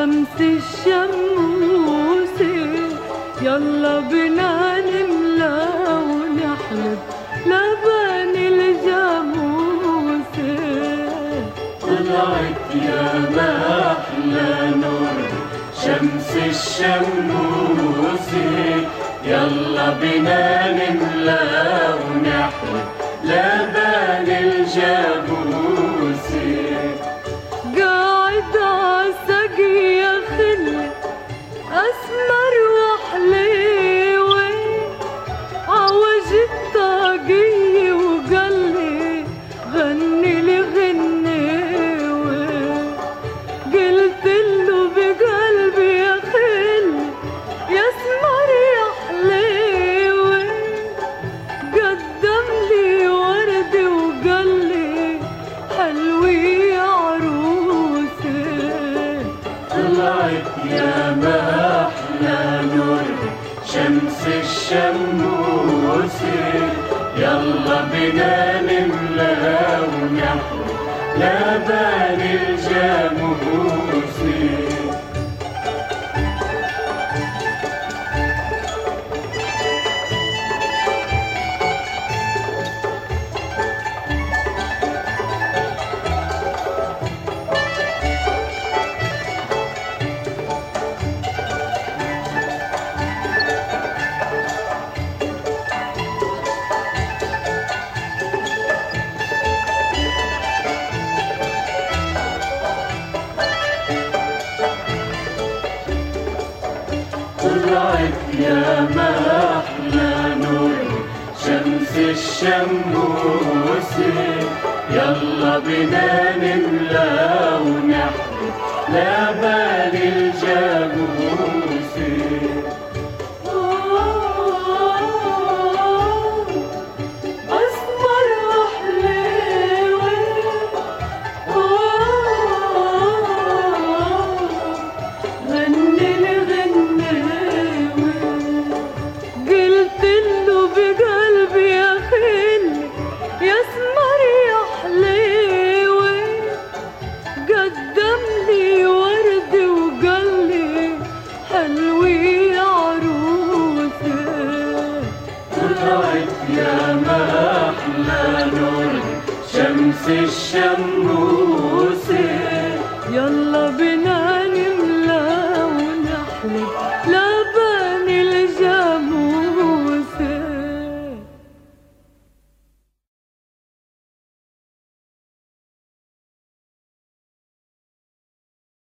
شمس الشموس يلا بنا نملى ونحلب لبن الجاموس طلعت يا ما أحلى نور شمس الشموس يلا بنا نملى ونحلب لبن الجاموس قاعد عالسقي يا خلي أسمر وحليوي عوج الطاقية وقال لي غني لي غنيوي قلت له بقلبي يا خلي يا اسمر يا حليوي قدم لي ورد وقال لي حلوي يا عروسي طلعت يا ما أحلى نور شمس الشموس يلا بنا نملى ونحلى لبن الجاموس طلعت يا ما أحلى نور شمس الشموس يلا بنا نملى ونحلب لبن الجاموس أسمر وحليوي غني لي غنيوي قلت له بقلبي يا خلي يا اسمر يا حليوي قدم لي ورد وقال لي حلوي يا عروسي طلعت يا ما أحلى نور شمس الشموس يلا بنا